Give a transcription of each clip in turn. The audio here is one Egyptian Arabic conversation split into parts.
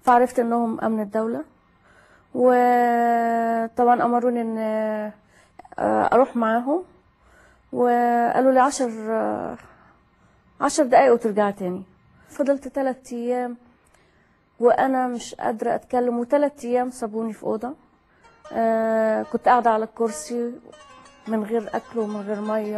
فعرفت انهم امن الدولة وطبعا امروني ان آه، اروح معاهم وقالوا لي عشر آه، عشر دقايق وترجع تاني فضلت ثلاث ايام وانا مش قادرة اتكلم وثلاث ايام سابوني في اوضة آه، كنت قاعدة على الكرسي من غير اكل ومن غير ميه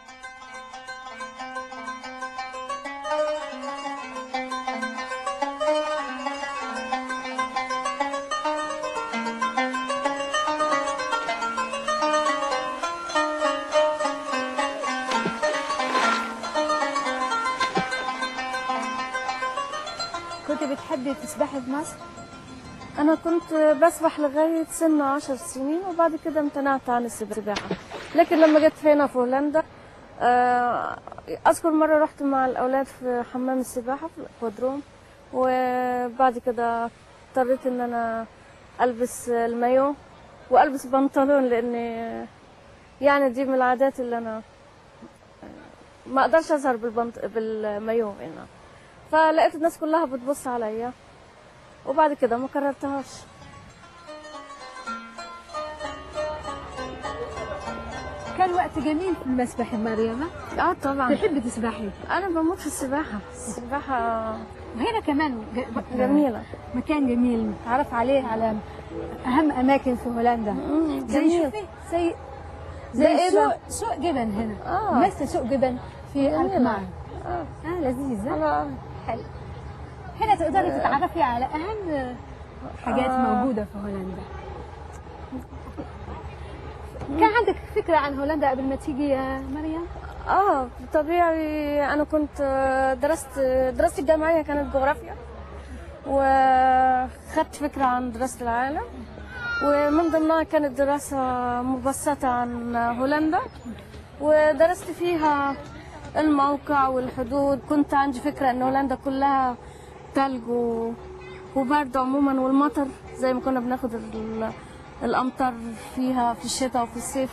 كنت بتحبي تسبحي في مصر؟ أنا كنت بسبح لغاية سن عشر سنين وبعد كده امتنعت عن السباحة لكن لما جيت هنا في هولندا آه، أذكر مرة رحت مع الأولاد في حمام السباحة في الإقودروم وبعد كده اضطريت إن أنا ألبس المايو وألبس بنطلون لأن يعني دي من العادات اللي أنا ما أقدرش أظهر بالبنط... بالمايو هنا فلقيت الناس كلها بتبص عليا وبعد كده ما كررتهاش كان وقت جميل في المسبح مريم اه طبعا تحبي تسبحي انا بموت في السباحه السباحه وهنا كمان ج- جميله مكان جميل تعرف عليه على اهم اماكن في هولندا مم، زي جميل شوفي زي ده زي إيه سوق ده؟ سوق جبن هنا آه. مثل سوق جبن في جميلة. الكمار اه اه لذيذ ها؟ أنا حلو هنا تقدري تتعرفي على اهم حاجات آه. موجوده في هولندا كان عندك فكره عن هولندا قبل ما تيجي يا مريم اه طبيعي انا كنت آه، درست دراستي الجامعيه كانت جغرافيا وخدت فكره عن دراسه العالم ومن ضمنها كانت دراسه مبسطه عن هولندا ودرست فيها الموقع والحدود كنت عندي فكره ان هولندا كلها تلج و- وبرد عموما والمطر زي ما كنا بناخد ال- الامطار فيها في الشتاء وفي الصيف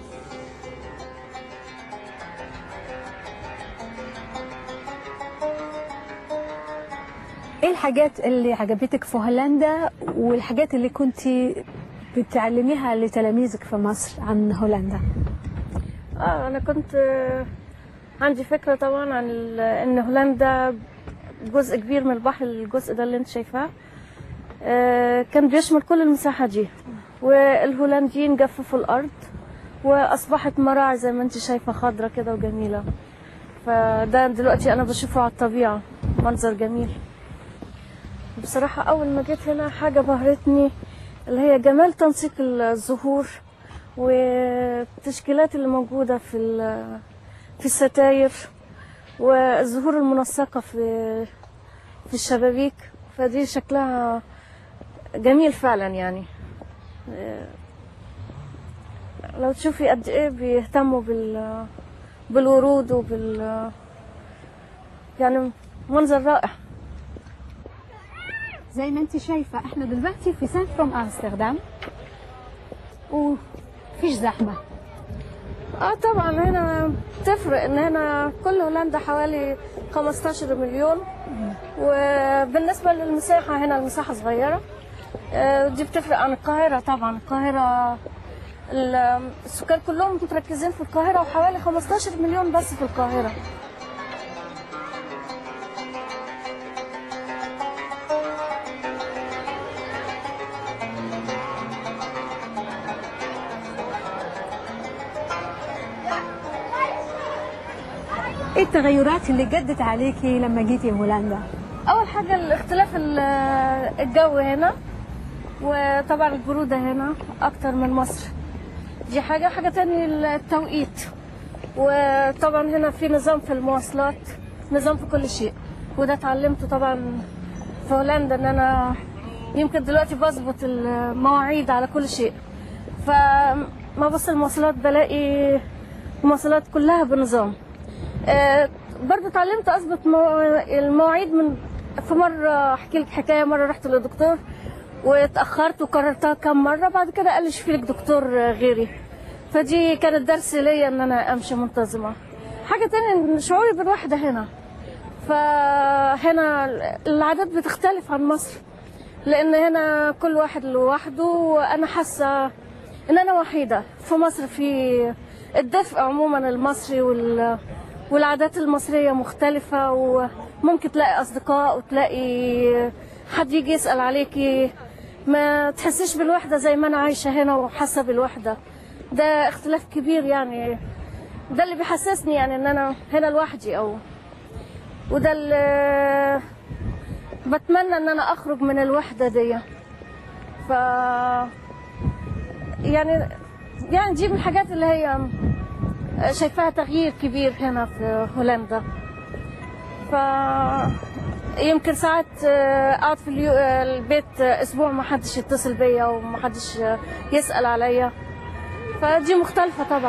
ايه الحاجات اللي عجبتك في هولندا والحاجات اللي كنت بتعلميها لتلاميذك في مصر عن هولندا اه انا كنت آه، عندي فكره طبعا عن ال- ان هولندا جزء كبير من البحر الجزء ده اللي انت شايفاه آه، كان بيشمل كل المساحه دي والهولنديين جففوا الارض واصبحت مراعي زي ما انت شايفه خضرة كده وجميله فده دلوقتي انا بشوفه على الطبيعه منظر جميل بصراحه اول ما جيت هنا حاجه بهرتني اللي هي جمال تنسيق الزهور والتشكيلات اللي موجودة في ال- في الستاير والزهور المنسقة في في الشبابيك فدي شكلها جميل فعلا يعني آه، لو تشوفي قد ايه بيهتموا بال بالورود وبال يعني منظر رائع زي ما انت شايفه احنا دلوقتي في سنتروم امستردام وفيش زحمه اه طبعا هنا تفرق ان هنا كل هولندا حوالي 15 مليون وبالنسبه للمساحه هنا المساحه صغيره آه، دي بتفرق عن القاهره طبعا القاهره ال- السكان كلهم متركزين في القاهره وحوالي 15 مليون بس في القاهره ايه التغيرات اللي جدت عليكي لما جيتي هولندا اول حاجه الاختلاف ال- الجو هنا وطبعا البروده هنا اكتر من مصر دي حاجه حاجه تاني التوقيت وطبعا هنا في نظام في المواصلات نظام في كل شيء وده اتعلمته طبعا في هولندا ان انا يمكن دلوقتي بظبط المواعيد على كل شيء فما بص المواصلات بلاقي المواصلات كلها بنظام آه، برضه اتعلمت اظبط مو- المواعيد من في مره احكي لك حكايه مره رحت لدكتور واتاخرت وكررتها كم مره بعد كده قال لي شوفي لك دكتور آه، غيري فدي كانت درس ليا ان انا امشي منتظمه حاجه تانية إن شعوري بالوحده هنا فهنا العادات بتختلف عن مصر لان هنا كل واحد لوحده وانا حاسه ان انا وحيده في مصر في الدفء عموما المصري وال والعادات المصريه مختلفه وممكن تلاقي اصدقاء وتلاقي حد يجي يسال عليكي ما تحسيش بالوحده زي ما انا عايشه هنا وحاسه بالوحده ده اختلاف كبير يعني ده اللي بيحسسني يعني ان انا هنا لوحدي او وده اللي بتمنى ان انا اخرج من الوحده دي ف يعني يعني دي من الحاجات اللي هي شايفاها تغيير كبير هنا في هولندا ف يمكن ساعات اقعد في اليو... البيت اسبوع ما حدش يتصل بيا وما حدش يسال عليا فدي مختلفه طبعا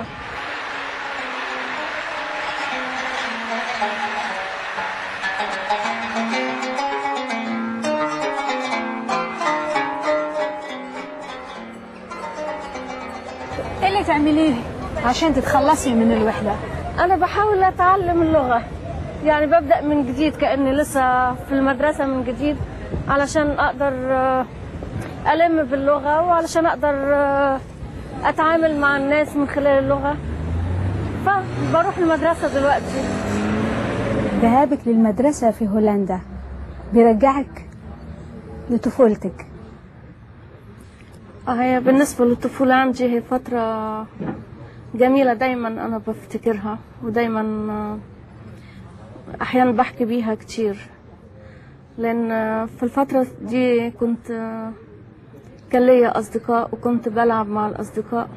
ايه اللي تعمليه عشان تتخلصي من الوحدة انا بحاول اتعلم اللغه يعني ببدا من جديد كاني لسه في المدرسه من جديد علشان اقدر آه، الم باللغه وعلشان اقدر آه، اتعامل مع الناس من خلال اللغه فبروح المدرسه دلوقتي ذهابك للمدرسة في هولندا بيرجعك لطفولتك آه، هي بالنسبة للطفولة عندي هي فترة جميلة دايما أنا بفتكرها ودايما آه، أحيانا بحكي بيها كتير لأن آه، في الفترة دي كنت آه، كان ليا أصدقاء وكنت بلعب مع الأصدقاء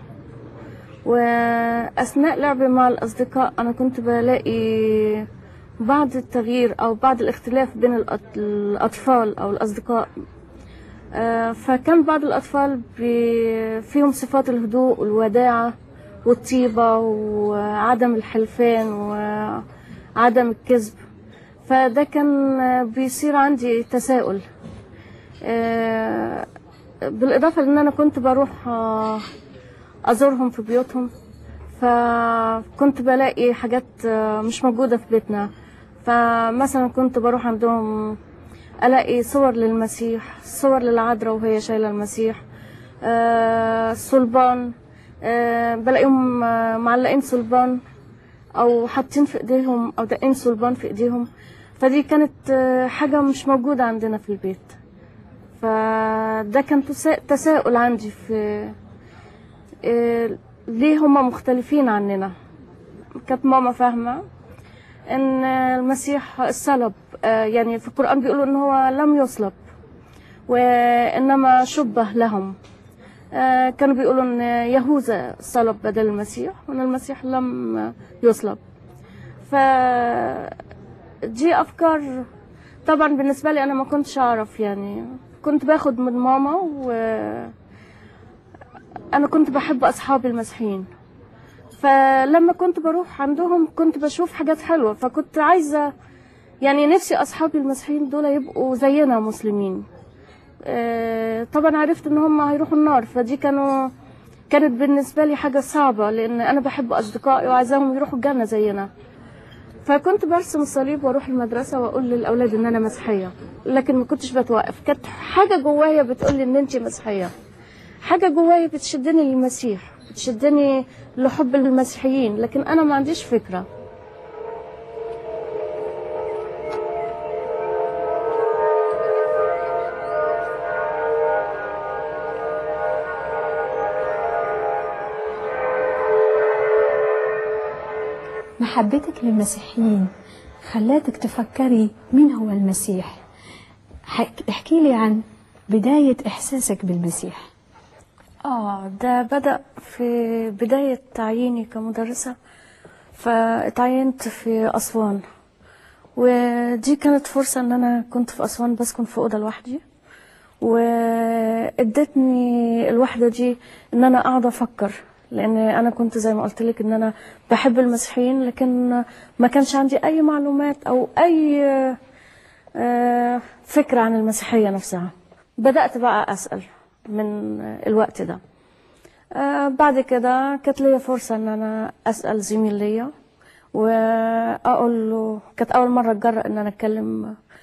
وأثناء لعبي مع الأصدقاء أنا كنت بلاقي بعض التغيير أو بعض الاختلاف بين الأط- الأطفال أو الأصدقاء آه، فكان بعض الأطفال بي- فيهم صفات الهدوء والوداعة والطيبة وعدم الحلفان وعدم الكذب فده كان آه، بيصير عندي تساؤل آه، بالإضافة لأن أنا كنت بروح آه، أزورهم في بيوتهم فكنت بلاقي حاجات آه، مش موجودة في بيتنا فمثلا كنت بروح عندهم ألاقي صور للمسيح صور للعذراء وهي شايلة المسيح آه، صلبان آه، بلاقيهم آه، معلقين صلبان أو حاطين في إيديهم أو دقين صلبان في إيديهم فدي كانت آه، حاجة مش موجودة عندنا في البيت فده كان تسا- تساؤل عندي في آه، ليه هما مختلفين عننا كانت ماما فاهمة ان المسيح الصلب آه، يعني في القرآن بيقولوا ان هو لم يصلب وانما شبه لهم آه، كانوا بيقولوا ان يهوذا صلب بدل المسيح وان المسيح لم يصلب ف دي افكار طبعا بالنسبه لي انا ما كنتش اعرف يعني كنت باخد من ماما و انا كنت بحب اصحابي المسيحيين فلما كنت بروح عندهم كنت بشوف حاجات حلوه فكنت عايزه يعني نفسي اصحابي المسيحيين دول يبقوا زينا مسلمين آه، طبعا عرفت ان هم هيروحوا النار فدي كانوا كانت بالنسبه لي حاجه صعبه لان انا بحب اصدقائي وعايزاهم يروحوا الجنه زينا فكنت برسم الصليب واروح المدرسه واقول للاولاد ان انا مسيحيه لكن ما كنتش بتوقف كانت حاجه جوايا بتقول لي ان انت مسيحيه حاجه جوايا بتشدني للمسيح بتشدني لحب المسيحيين لكن انا ما عنديش فكره محبتك للمسيحيين خلاتك تفكري مين هو المسيح حك- احكي لي عن بداية إحساسك بالمسيح اه ده بدأ في بداية تعييني كمدرسة فاتعينت في أسوان ودي كانت فرصة ان انا كنت في أسوان بسكن في أوضة لوحدي وادتني الوحدة دي ان انا اقعد افكر لان انا كنت زي ما قلت لك ان انا بحب المسيحيين لكن ما كانش عندي اي معلومات او اي آه، فكرة عن المسيحية نفسها بدأت بقى أسأل من الوقت ده آه، بعد كده كانت ليا فرصة ان انا اسأل زميل ليا واقول له كانت اول مرة اتجرأ ان انا اتكلم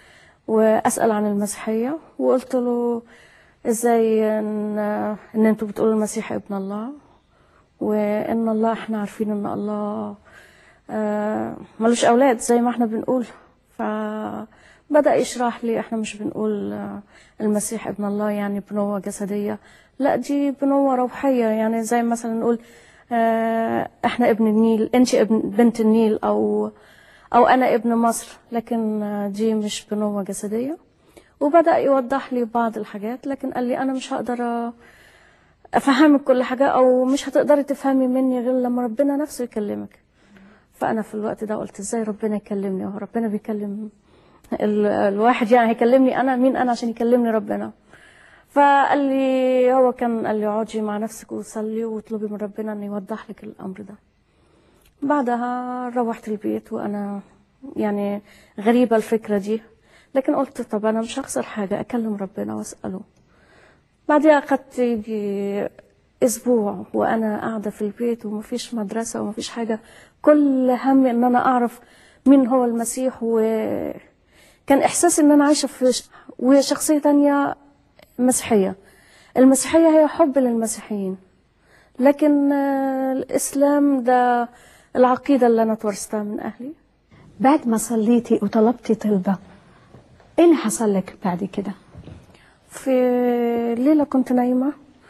واسال عن المسيحيه وقلت له ازاي ان ان انتوا بتقولوا المسيح ابن الله وان الله احنا عارفين ان الله آه، ملوش اولاد زي ما احنا بنقول فبدا يشرح لي احنا مش بنقول آه، المسيح ابن الله يعني بنوة جسدية لا دي بنوة روحية يعني زي مثلا نقول آه، احنا ابن النيل انت ابن بنت النيل او او انا ابن مصر لكن آه، دي مش بنوة جسدية وبدأ يوضح لي بعض الحاجات لكن قال لي انا مش هقدر افهمك كل حاجة او مش هتقدري تفهمي مني غير لما ربنا نفسه يكلمك فانا في الوقت ده قلت ازاي ربنا يكلمني هو ربنا بيكلم ال- الواحد يعني هيكلمني انا مين انا عشان يكلمني ربنا فقال لي هو كان قال لي اقعدي مع نفسك وصلي واطلبي من ربنا انه يوضح لك الامر ده بعدها روحت البيت وانا يعني غريبة الفكرة دي لكن قلت طب انا مش هخسر حاجة اكلم ربنا واسأله بعدها اخدت يجي اسبوع وانا قاعده في البيت ومفيش مدرسه ومفيش حاجه كل همي ان انا اعرف مين هو المسيح وكان احساسي ان انا عايشه في ش- وشخصيه تانية مسيحيه المسيحيه هي حب للمسيحيين لكن آه، الاسلام ده العقيده اللي انا اتورثتها من اهلي بعد ما صليتي وطلبتي طلبة ايه اللي حصل لك بعد كده في ليلة كنت نايمة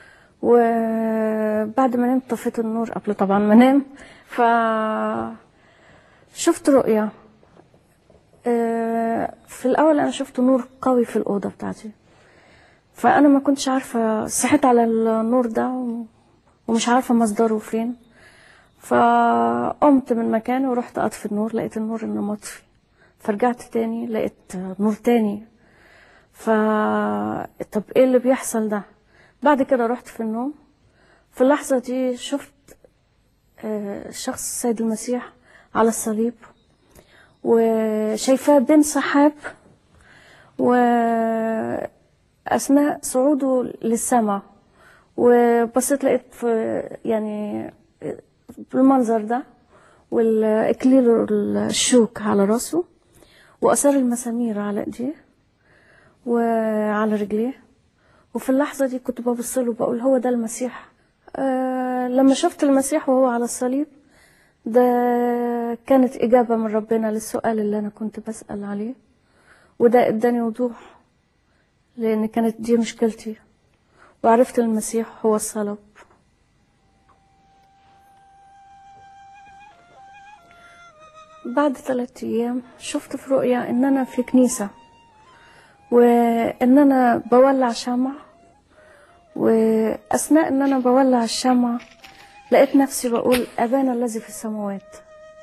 وبعد ما نمت طفيت النور قبل طبعا ما انام ف شفت رؤية آه، في الأول أنا شفت نور قوي في الأوضة بتاعتي فأنا ما كنتش عارفة صحيت على النور ده و- ومش عارفة مصدره فين فقمت من مكاني ورحت أطفي النور لقيت النور إنه مطفي فرجعت تاني لقيت نور تاني ف طب ايه اللي بيحصل ده بعد كده رحت في النوم في اللحظة دي شفت آه، شخص السيد المسيح على الصليب وشايفاه بين سحاب وأثناء صعوده للسماء وبصيت لقيت في يعني بالمنظر ده والإكليل الشوك على راسه وآثار المسامير على إيديه وعلى رجليه وفي اللحظة دي كنت ببص له بقول هو ده المسيح آه لما شفت المسيح وهو على الصليب ده كانت إجابة من ربنا للسؤال اللي أنا كنت بسأل عليه وده اداني وضوح لأن كانت دي مشكلتي وعرفت المسيح هو الصلب بعد ثلاثة أيام شفت في رؤيا إن أنا في كنيسة وإن أنا بولع شمع وأثناء إن أنا بولع الشمع لقيت نفسي بقول أبانا الذي في السماوات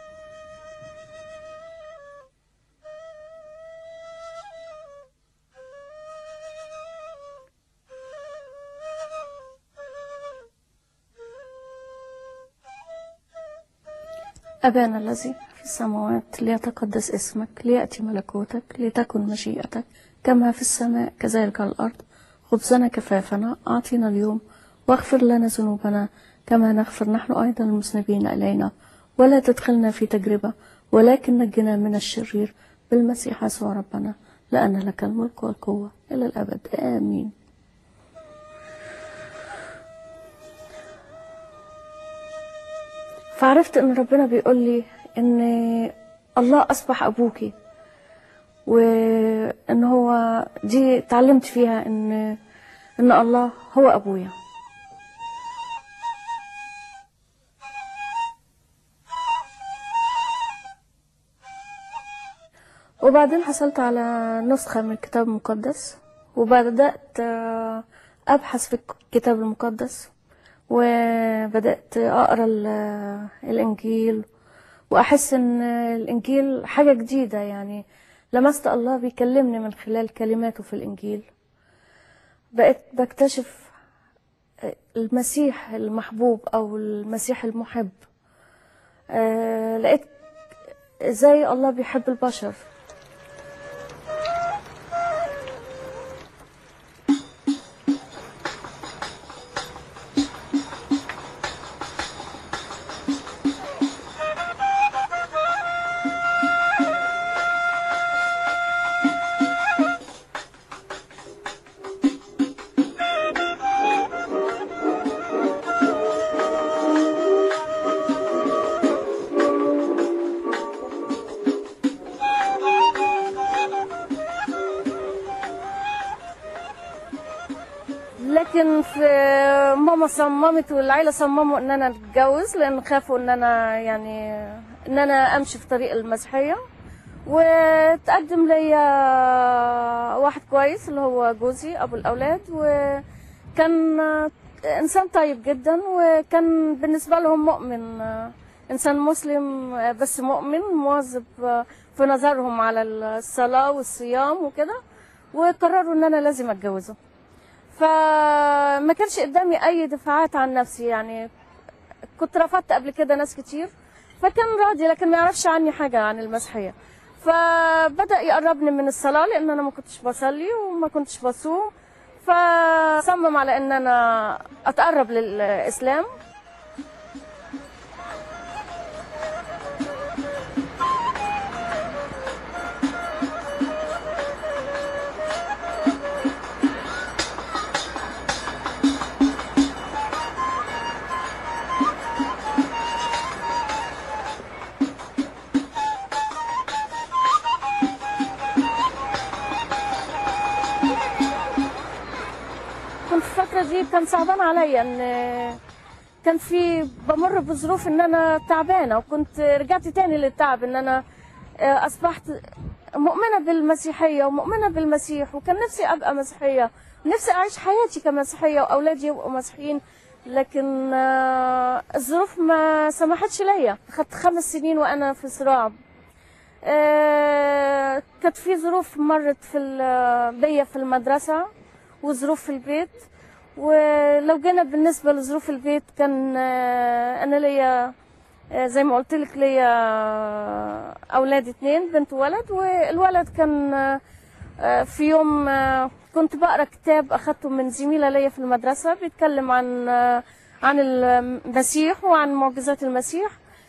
أبانا الذي في السماوات ليتقدس اسمك ليأتي ملكوتك لتكن مشيئتك كما في السماء كذلك على الأرض خبزنا كفافنا أعطنا اليوم واغفر لنا ذنوبنا كما نغفر نحن أيضا المذنبين إلينا ولا تدخلنا في تجربة ولكن نجنا من الشرير بالمسيح يسوع ربنا لأن لك الملك والقوة إلى الأبد آمين فعرفت ان ربنا بيقول لي ان الله اصبح ابوكي وان هو دي اتعلمت فيها ان ان الله هو ابويا وبعدين حصلت على نسخة من الكتاب المقدس وبدأت آه، أبحث في الكتاب المقدس وبدأت أقرأ ال- الإنجيل وأحس إن الإنجيل حاجة جديدة يعني لمست الله بيكلمني من خلال كلماته في الإنجيل بقيت بكتشف المسيح المحبوب أو المسيح المحب آه، لقيت ازاي الله بيحب البشر لكن في ماما صممت والعيله صمموا ان انا اتجوز لان خافوا ان انا يعني ان انا امشي في طريق المسيحيه وتقدم ليا واحد كويس اللي هو جوزي ابو الاولاد وكان انسان طيب جدا وكان بالنسبه لهم مؤمن انسان مسلم بس مؤمن مواظب في نظرهم على الصلاه والصيام وكده وقرروا ان انا لازم اتجوزه فما كانش قدامي اي دفاعات عن نفسي يعني كنت رفضت قبل كده ناس كتير فكان راضي لكن ما يعرفش عني حاجه عن المسيحيه فبدا يقربني من الصلاه لان انا ما كنتش بصلي وما كنتش بصوم فصمم على ان انا اتقرب للاسلام كنت في الفترة دي كان صعبان عليا ان كان في بمر بظروف ان انا تعبانة وكنت رجعت تاني للتعب ان انا اصبحت مؤمنة بالمسيحية ومؤمنة بالمسيح وكان نفسي ابقى مسيحية نفسي اعيش حياتي كمسيحية واولادي يبقوا مسيحيين لكن آه، الظروف ما سمحتش ليا خدت خمس سنين وانا في صراع آه، كانت في ظروف مرت في ال- بيا في المدرسة وظروف في البيت ولو جينا بالنسبة لظروف البيت كان آه، أنا ليا آه، زي ما قلت لك ليا أولاد اتنين بنت وولد والولد كان آه، آه، في يوم آه، كنت بقرا كتاب أخدته من زميلة ليا في المدرسة بيتكلم عن آه، عن المسيح وعن معجزات المسيح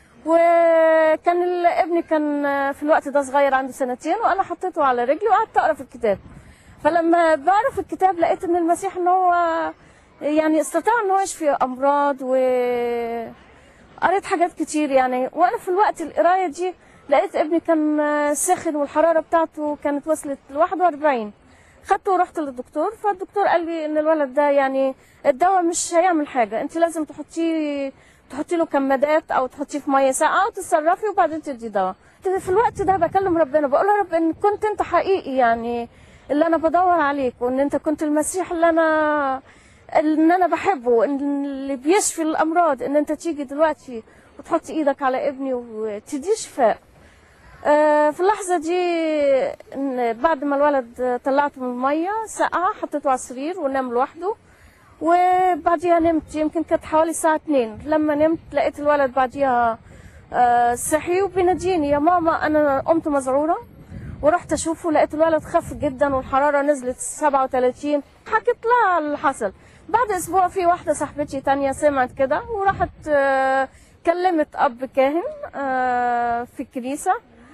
وكان ال- ابني كان آه، في الوقت ده صغير عنده سنتين وانا حطيته على رجلي وقعدت اقرا في الكتاب فلما بقرا في الكتاب لقيت ان المسيح ان هو يعني استطاع ان هو يشفي امراض و قريت حاجات كتير يعني وانا في الوقت القرايه دي لقيت ابني كان آه، سخن والحراره بتاعته كانت وصلت ل 41 خدته ورحت للدكتور فالدكتور قال لي ان الولد ده يعني الدواء مش هيعمل حاجه انت لازم تحطيه تحطي له كمادات او تحطيه في ميه ساقعه وتتصرفي وبعدين تدي دواء في الوقت ده بكلم ربنا بقول يا رب ان كنت انت حقيقي يعني اللي انا بدور عليك وان انت كنت المسيح اللي انا ان انا بحبه ان اللي بيشفي الامراض ان انت تيجي دلوقتي وتحط ايدك على ابني وتديه شفاء آه، في اللحظة دي إن بعد ما الولد طلعته من المية سقعة حطيته على السرير ونام لوحده وبعديها نمت يمكن كانت حوالي الساعة اتنين لما نمت لقيت الولد بعديها آه، صحي وبيناديني يا ماما أنا قمت مذعورة ورحت أشوفه لقيت الولد خف جدا والحرارة نزلت 37 حكيت لها اللي حصل بعد أسبوع في واحدة صاحبتي تانية سمعت كده وراحت آه، كلمت أب كاهن آه، في الكنيسة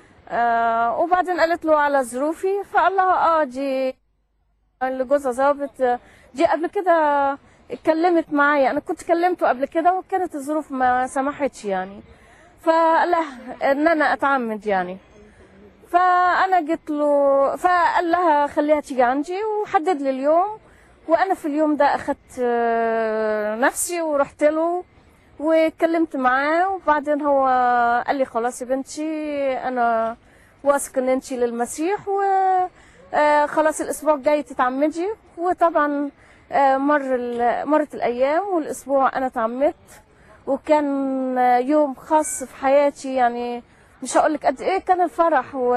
آه وبعدين قالت له على ظروفي فقال لها اه دي اللي جوزها ظابط آه، دي قبل كده اتكلمت معايا انا كنت كلمته قبل كده وكانت الظروف ما سمحتش يعني فقال لها ان انا اتعمد يعني فانا جيت له فقال لها خليها تيجي عندي وحدد لي اليوم وانا في اليوم ده اخدت آه، نفسي ورحت له واتكلمت معاه وبعدين هو قال لي خلاص يا بنتي انا واثق ان انتي للمسيح و آه، خلاص الاسبوع الجاي تتعمدي وطبعا آه، مر ال- مرت الايام والاسبوع انا اتعمدت وكان آه، يوم خاص في حياتي يعني مش هقول لك قد ايه كان الفرح و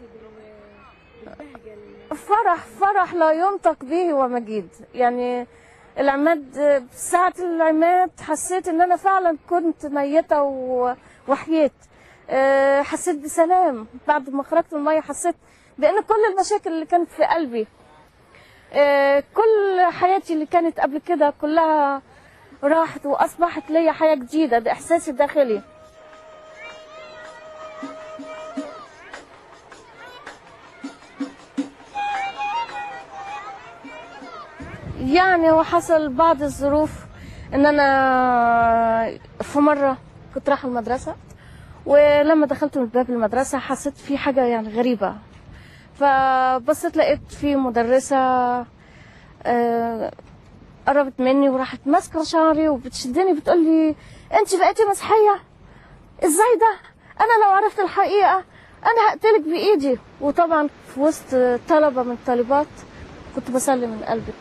فرح فرح لا ينطق به ومجيد يعني العماد ساعة العماد حسيت ان انا فعلا كنت ميتة و- وحييت آه، حسيت بسلام بعد ما خرجت من المية حسيت بان كل المشاكل اللي كانت في قلبي آه، كل حياتي اللي كانت قبل كده كلها راحت واصبحت ليا حياة جديدة ده احساسي الداخلي يعني هو حصل بعض الظروف ان انا في مره كنت رايحه المدرسه ولما دخلت من باب المدرسه حسيت في حاجه يعني غريبه فبصيت لقيت في مدرسه آه، قربت مني وراحت ماسكه شعري وبتشدني بتقول لي انت بقيتي مسيحيه ازاي ده انا لو عرفت الحقيقه انا هقتلك بايدي وطبعا في وسط طلبه من الطالبات كنت بصلي من قلبي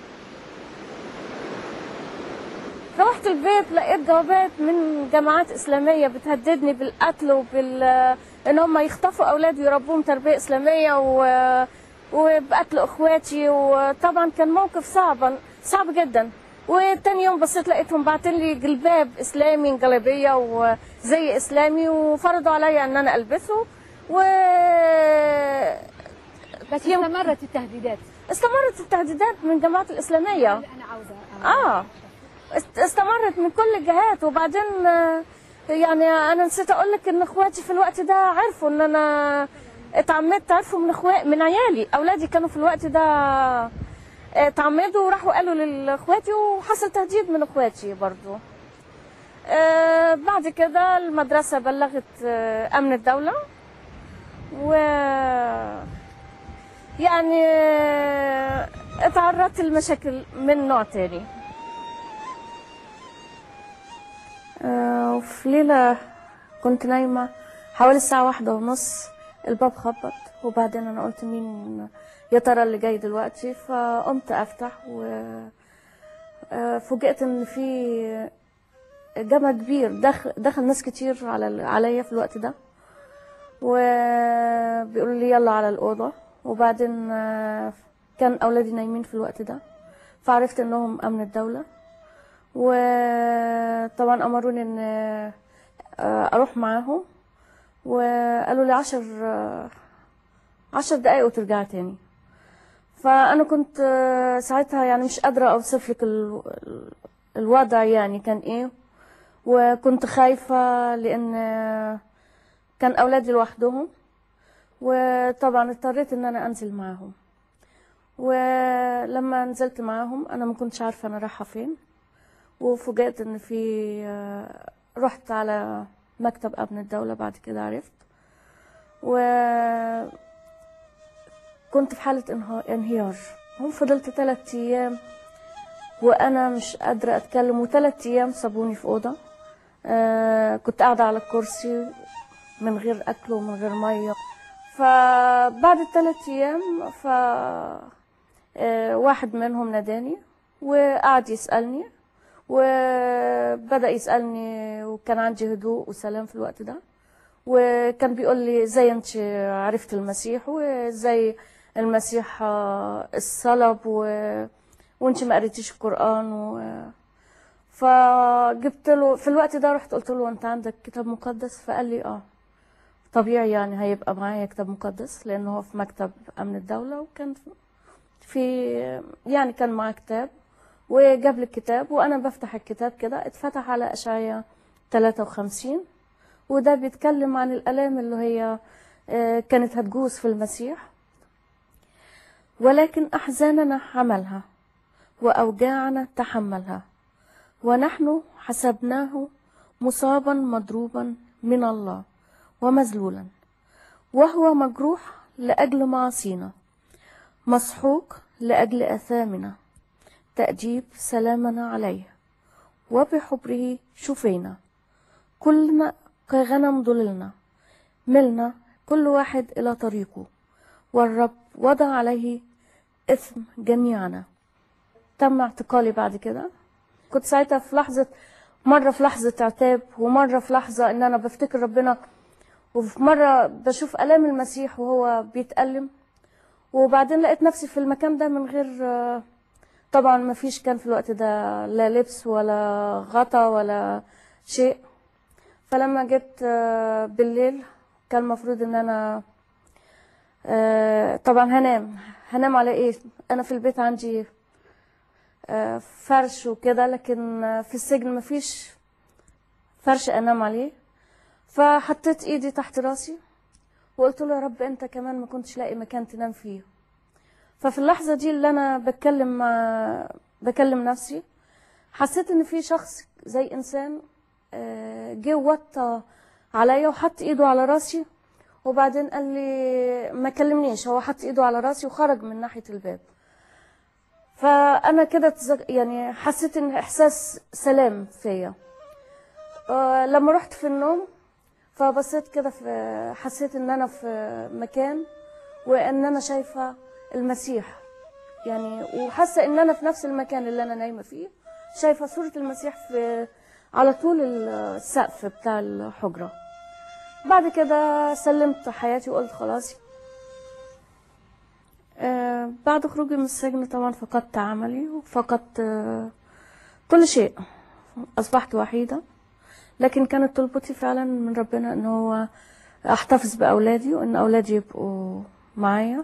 روحت البيت لقيت جوابات من جماعات اسلاميه بتهددني بالقتل وبال ان هم يخطفوا اولادي ويربوهم تربيه اسلاميه و... وبقتل اخواتي وطبعا كان موقف صعب صعب جدا وتاني يوم بصيت لقيتهم باعتين لي جلباب اسلامي جلابيه وزي اسلامي وفرضوا عليا ان انا البسه و بس يوم- استمرت التهديدات استمرت التهديدات من جماعات الاسلاميه انا عاوزه اه است- استمرت من كل الجهات وبعدين آه، يعني انا نسيت اقول لك ان اخواتي في الوقت ده عرفوا ان انا اتعمدت عرفوا من اخوات من عيالي اولادي كانوا في الوقت ده آه، اتعمدوا وراحوا قالوا لاخواتي وحصل تهديد من اخواتي برضو آه، بعد كده المدرسه بلغت آه، امن الدوله و يعني آه، اتعرضت لمشاكل من نوع تاني آه، وفي ليلة كنت نايمة حوالي الساعة واحدة ونص الباب خبط وبعدين أنا قلت مين يا ترى اللي جاي دلوقتي فقمت أفتح و آه، فوجئت إن في جمع كبير دخل دخل ناس كتير على عليا في الوقت ده وبيقولوا لي يلا على الأوضة وبعدين آه، كان أولادي نايمين في الوقت ده فعرفت إنهم أمن الدولة وطبعا امروني ان آه، اروح معاهم وقالوا لي عشر آه، عشر دقايق وترجعي تاني فانا كنت آه، ساعتها يعني مش قادره اوصف لك ال- ال- الوضع يعني كان ايه وكنت خايفه لان آه، كان اولادي لوحدهم وطبعا اضطريت ان انا انزل معاهم ولما نزلت معاهم انا ما كنتش عارفه انا رايحه فين وفوجئت ان في آه، رحت على مكتب امن الدوله بعد كده عرفت و كنت في حاله انها- انهيار هم فضلت ثلاثة ايام وانا مش قادره اتكلم وثلاث ايام سابوني في اوضه آه كنت قاعده على الكرسي من غير اكل ومن غير ميه فبعد الثلاث ايام ف آه، واحد منهم ناداني وقعد يسالني وبدأ يسألني وكان عندي هدوء وسلام في الوقت ده وكان بيقول لي ازاي انت عرفت المسيح وازاي المسيح آه، الصلب و... وانت ما قريتيش القرآن و... فجبت له في الوقت ده رحت قلت له انت عندك كتاب مقدس فقال لي اه طبيعي يعني هيبقى معايا كتاب مقدس لانه هو في مكتب امن الدولة وكان في يعني كان معاه كتاب وجاب لي الكتاب وانا بفتح الكتاب كده اتفتح على اشعياء 53 وده بيتكلم عن الالام اللي هي آه، كانت هتجوز في المسيح ولكن احزاننا حملها واوجاعنا تحملها ونحن حسبناه مصابا مضروبا من الله ومذلولا وهو مجروح لاجل معاصينا مسحوق لاجل اثامنا تأديب سلامنا عليه وبحبره شفينا كلنا كغنم ضللنا ملنا كل واحد إلى طريقه والرب وضع عليه إثم جميعنا تم اعتقالي بعد كده كنت ساعتها في لحظة مرة في لحظة عتاب ومرة في لحظة إن أنا بفتكر ربنا وفي مرة بشوف آلام المسيح وهو بيتألم وبعدين لقيت نفسي في المكان ده من غير آه، طبعا ما فيش كان في الوقت ده لا لبس ولا غطا ولا شيء فلما جيت آه، بالليل كان المفروض ان انا آه، طبعا هنام هنام على ايه انا في البيت عندي آه، فرش وكده لكن آه، في السجن ما فيش فرش انام عليه فحطيت ايدي تحت راسي وقلت له يا رب انت كمان ما كنتش لاقي مكان تنام فيه ففي اللحظة دي اللي أنا بتكلم مع بكلم نفسي حسيت إن في شخص زي إنسان آه، جه وطى عليا وحط إيده على راسي وبعدين قال لي ما كلمنيش هو حط إيده على راسي وخرج من ناحية الباب فانا كده تزك... يعني حسيت ان احساس سلام فيا آه، لما رحت في النوم فبصيت كده في حسيت ان انا في مكان وان انا شايفه المسيح يعني وحاسه ان انا في نفس المكان اللي انا نايمه فيه شايفه صوره المسيح في على طول السقف بتاع الحجره بعد كده سلمت حياتي وقلت خلاص آه بعد خروجي من السجن طبعا فقدت عملي وفقدت آه كل شيء أصبحت وحيدة لكن كانت طلبتي فعلا من ربنا ان هو احتفظ باولادي وان اولادي يبقوا معايا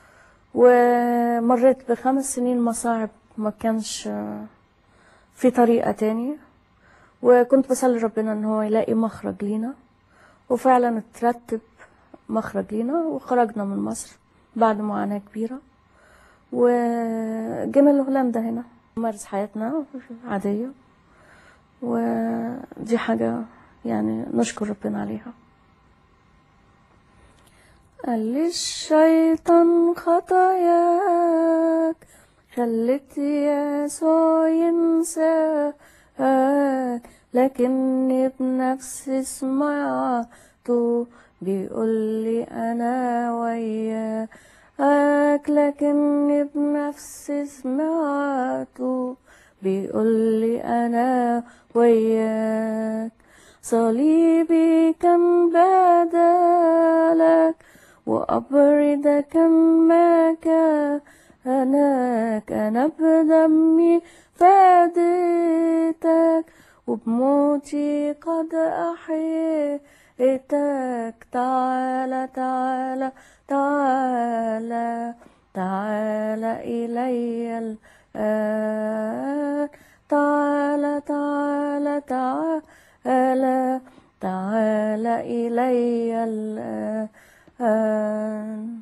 ومريت بخمس سنين مصاعب ما كانش في طريقة تاني وكنت بسأل ربنا ان هو يلاقي مخرج لينا وفعلا اترتب مخرج لينا وخرجنا من مصر بعد معاناة كبيرة وجينا لهولندا هنا نمارس حياتنا عادية ودي حاجة يعني نشكر ربنا عليها قال لي الشيطان خطاياك خلت يسوع ينساك لكني بنفسي سمعته بيقول لي انا وياك لكني بنفسي سمعته بيقول لي انا وياك صليبي كان بدلك وقبري ده كان مكانك انا بدمي فاديتك وبموتي قد احييتك تعالى تعالى تعالى تعالى الي الان تعالى تعالى تعالى تعالى إلي الآن